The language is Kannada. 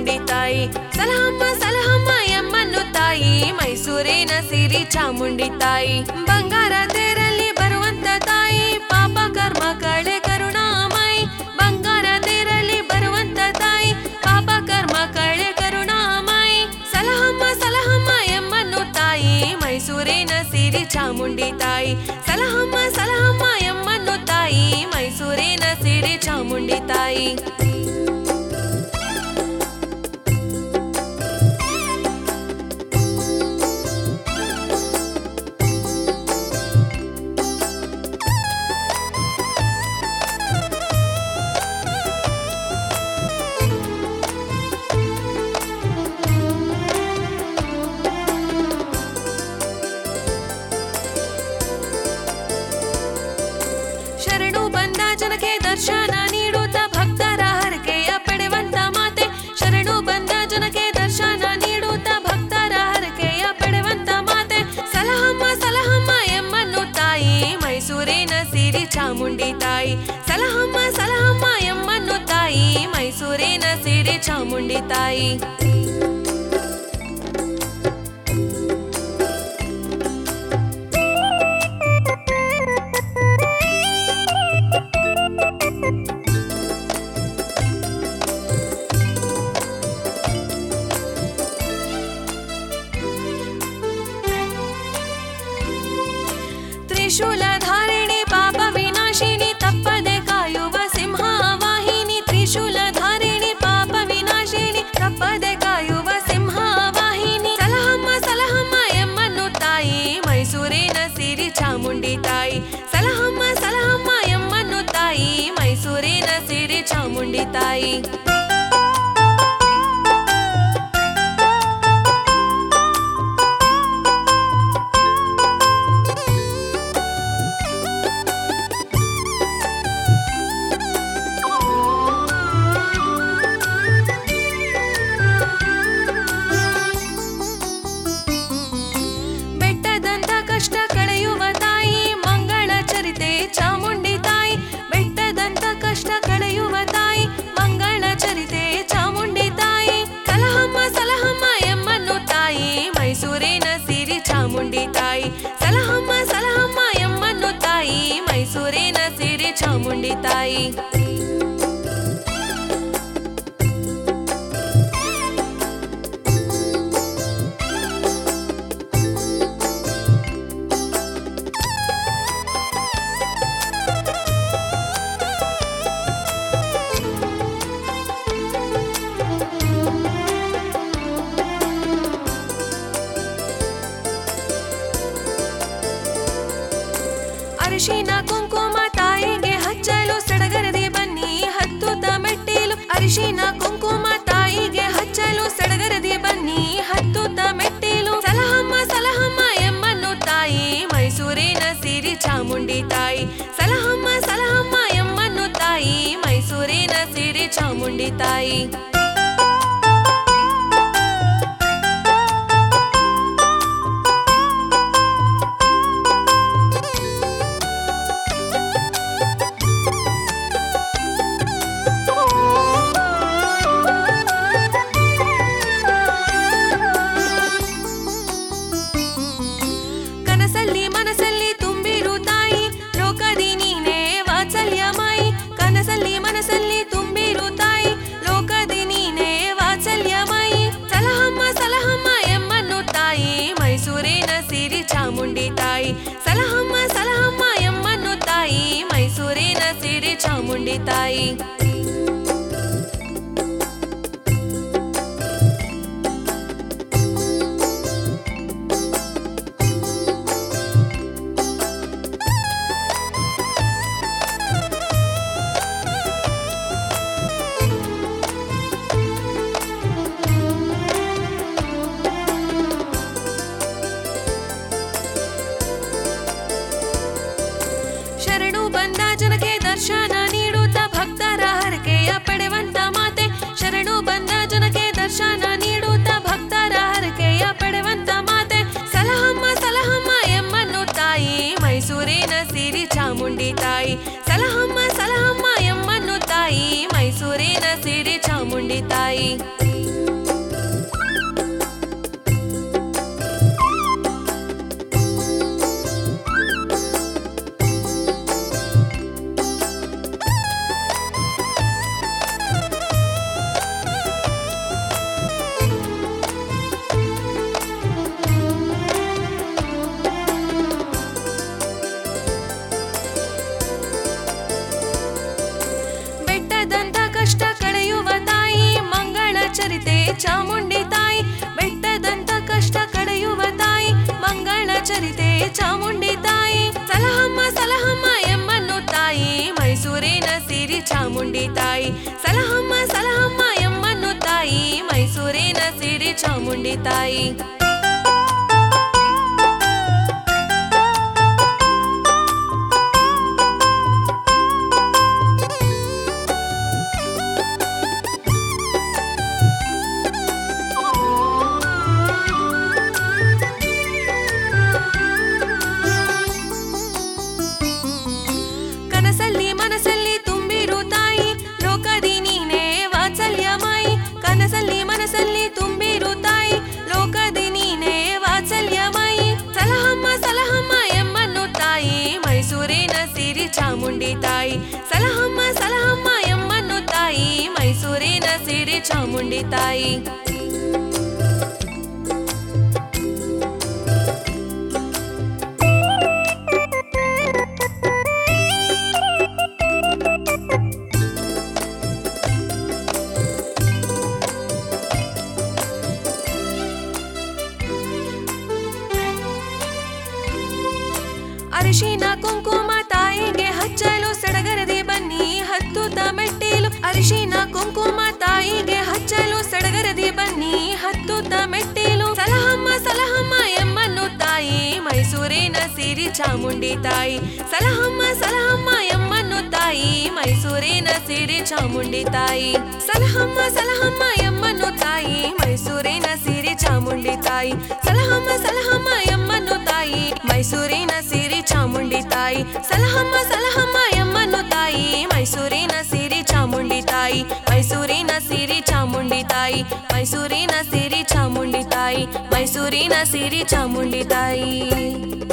ಚಾಮುಂಡಿ ತಾಯಿ ಸಲಹಮ್ಮ ಸಲಹಮ್ಮ ಎಮ್ಮನ್ನು ತಾಯಿ ಮೈಸೂರಿನ ಸಿರಿ ಚಾಮುಂಡಿ ತಾಯಿ ಬಂಗಾರ ತೇರಲ್ಲಿ ಬರುವಂತ ತಾಯಿ ಪಾಪ ಕರ್ಮ ಕಳೆ ಕರುಣಾಮಯಿ ಬಂಗಾರ ತೇರಲ್ಲಿ ಬರುವಂತ ತಾಯಿ ಪಾಪ ಕರ್ಮ ಕಳೆ ಕರುಣಾಮಯಿ ಸಲಹಮ್ಮ ಸಲಹಮ್ಮ ಎಮ್ಮನ್ನು ತಾಯಿ ಮೈಸೂರಿನ ಸಿರಿ ಚಾಮುಂಡಿ ತಾಯಿ ಸಲಹಮ್ಮ ಸಲಹಮ್ಮ ಎಮ್ಮನ್ನು ತಾಯಿ ಮೈಸೂರಿನ ಸಿರಿ ಚಾಮುಂಡಿ ತಾಯಿ ಶರಣು ಬಂದ ಜನಕ್ಕೆ ದರ್ಶನ ನೀಡುತ್ತ ಭಕ್ತರ ಹರಕೆಯ ಪಡೆವಂತ ಮಾತೆ ಶರಣು ಬಂದ ಜನಕ್ಕೆ ದರ್ಶನ ನೀಡುತ್ತ ಭಕ್ತರ ಹರಕೆಯ ಪಡೆವಂತ ಮಾತೆ ಸಲಹಮ್ಮ ಸಲಹಮ್ಮ ಎಮ್ಮನ್ನು ತಾಯಿ ಮೈಸೂರಿನ ಸಿರಿ ಚಾಮುಂಡಿ ತಾಯಿ ಸಲಹಮ್ಮ ಸಲಹಮ್ಮ ಎಮ್ಮನ್ನು ತಾಯಿ ಮೈಸೂರಿನ ಸಿರಿ ಚಾಮುಂಡಿ ತಾಯಿ ತ್ರಿಶೂಲ ಧಾರಿಣಿ ಪಾಪ ವಿನಾಶಿನಿ ತಪ್ಪದೆ ಕಾಯುವ ಸಿಂಹವಾಹಿನಿ ತ್ರಿಶೂಲ ಧಾರಿಣಿ ಪಾಪ ವಿನಾಶಿನಿ ತಪ್ಪದೆ ಕಾಯುವ ಸಿಂಹವಾಹಿನಿ ಸಲಹಮ್ಮ ಸಲಹಮ್ಮ ಎಮ್ಮನ್ನು ತಾಯಿ ಮೈಸೂರಿನ ಸಿರಿ ಚಾಮುಂಡಿ ತಾಯಿ ಸಲಹಮ್ಮ ಸಲಹಮ್ಮ ಎಮ್ಮನ್ನು ತಾಯಿ ಮೈಸೂರಿನ ಸಿರಿ ಚಾಮುಂಡಿ ತಾಯಿ ಬೆಟ್ಟದಂತ ಕಷ್ಟ ಕಳೆಯುವ ತಾಯಿ ಮಂಗಳ ಚರಿತೆ ಚಾಮುಂಡಿ ತಾಯಿ ಬೆಟ್ಟದಂತ ಕಷ್ಟ ಕಳೆಯುವ ತಾಯಿ ಮಂಗಳ ಚರಿತೆ ಚಾಮುಂಡಿ ತಾಯಿ ಸಲಹಮ್ಮ ಸಲಹಮ್ಮ ಎಮ್ಮನ್ನು ತಾಯಿ ಮೈಸೂರಿನ ಸಿರಿ ಚಾಮುಂಡಿ ತಾಯಿ ಸಲಹಮ್ಮ ಸಲಹಮ್ಮ ಎಮ್ಮನ್ನು ತಾಯಿ ಮೈಸೂರಿನ ಸಿರಿ ಚಾಮುಂಡಿ ತಾಯಿ ಅರಿಶಿನ ಕುಂಕುಮ ತಾಯಿಗೆ ಹಚ್ಚಲು ಸಡಗರದಿ ಬನ್ನಿ ಹತ್ತುತ್ತ ಮೆಟ್ಟಿಲು ಅರಿಶಿನ ಕುಂಕುಮ ತಾಯಿಗೆ ಹಚ್ಚಲು ಸಡಗರದಿ ಬನ್ನಿ ಹತ್ತುತ್ತ ಮೆಟ್ಟಿಲು ಸಲಹಮ್ಮ ಸಲಹಮ್ಮ ಎಮ್ಮನ್ನು ತಾಯಿ ಮೈಸೂರಿನ ಸಿರಿ ಚಾಮುಂಡಿ ತಾಯಿ ಸಲಹಮ್ಮ ಸಲಹಮ್ಮ ಎಮ್ಮನ್ನು ತಾಯಿ ಮೈಸೂರಿನ ಸಿರಿ ಚಾಮುಂಡಿ ತಾಯಿ ಕನಸಲ್ಲಿ ಮನಸ್ಸಲ್ಲಿ ತುಂಬಿರು ತಾಯಿ ಲೋಕದಿ ನೀನೇ ವಾತ್ಸಲ್ಯ ಮಾಯಿ ಕನಸಲ್ಲಿ ಮನಸ್ಸಲ್ಲಿ ತುಂಬಿರು ತಾಯಿ ಲೋಕದಿ ನೀನೇ ವಾತ್ಸಲ್ಯ ಮಾಯಿ ಸಲಹಮ್ಮ ಸಲಹಮ್ಮ ಎಮ್ಮನ್ನು ತಾಯಿ ಮೈಸೂರಿನ ಸಿರಿ ಚಾಮುಂಡಿ ತಾಯಿ ಸಲಹಮ್ಮ ಸಲಹಮ್ಮ ಎಮ್ಮನ್ನು ತಾಯಿ ಮೈಸೂರಿನ ಸಿರಿ ಚಾಮುಂಡಿ ತಾಯಿ ಶರಣು ಬಂದ ಜನಕ್ಕೆ ದರ್ಶನ ನೀಡುತ್ತ ಭಕ್ತರ ಚಾಮುಂಡಿ ತಾಯಿ ಕನಸಲ್ಲಿ ಮನಸ್ಸಲ್ಲಿ ತುಂಬಿರು ತಾಯಿ ಲೋಕದಿ ನೀನೇ ವಾತ್ಸಲ್ಯಮಯಿ ಕನಸಲ್ಲಿ ಮನಸ್ಸಲ್ಲಿ ತುಂಬಿರು ತಾಯಿ ಲೋಕದಿ ನೀನೇ ವಾತ್ಸಲ್ಯಮಯಿ ಸಲಹಮ್ಮ ಸಲಹಮ್ಮ ಎಮ್ಮನ್ನು ತಾಯಿ ಮೈಸೂರಿನ ಸಿರಿ ಚಾಮುಂಡಿ ತಾಯಿ ಸಲಹಮ್ಮ ಸಲಹಮ್ಮ ಎಮ್ಮನ್ನು ತಾಯಿ ಮೈಸೂರಿನ ಸಿರಿ ಚಾಮುಂಡಿ ತಾಯಿ ಅರಿಶಿನ ಕುಂಕುಮ ತಾಯಿಗೆ ಹಚ್ಚಲು ಸಡಗರದೆ ಬನ್ನಿ ಹತ್ತುತ್ತ ಮೆಟ್ಟಿಲು ಅರಿಶಿನ ಕುಂಕುಮ ತಾಯಿಗೆ ಹಚ್ಚಲು ಸಡಗರದೆ ಬನ್ನಿ ಹತ್ತುತ್ತ ಮೆಟ್ಟಿಲು ಸಲಹಮ್ಮ ಸಲಹಮ್ಮ ಎಮ್ಮನ್ನು ತಾಯಿ ಮೈಸೂರಿನ ಸಿರಿ ಚಾಮುಂಡಿ ತಾಯಿ ಸಲಹಮ್ಮ ಸಲಹಮ್ಮ ಎಮ್ಮನ್ನು ತಾಯಿ ಮೈಸೂರಿನ ಸಿರಿ ಚಾಮುಂಡಿ ತಾಯಿ ಸಲಹಮ್ಮ ಸಲಹಮ್ಮ ಎಮ್ಮನ್ನು ತಾಯಿ ಮೈಸೂರಿನ ಸಿರಿ ಚಾಮುಂಡಿ ತಾಯಿ ಸಲಹಮ್ಮ ಸಲಹಮ್ಮ ಎಮ್ಮನ್ನು ತಾಯಿ ಮೈಸೂರಿನ ಸಿರಿ ಚಾಮುಂಡಿ ತಾಯಿ ಸಲಹಮ್ಮ ಸಲಹಮ್ಮ ಎಮ್ಮನ್ನು ತಾಯಿ ಮೈಸೂರಿನ ಸಿರಿ ಚಾಮುಂಡಿ ತಾಯಿ ಮೈಸೂರಿನ ಸಿರಿ ಚಾಮುಂಡಿ ತಾಯಿ ಮೈಸೂರಿನ ಸಿರಿ ಚಾಮುಂಡಿ ತಾಯಿ ಮೈಸೂರಿನ ಸಿರಿ ಚಾಮುಂಡಿ ತಾಯಿ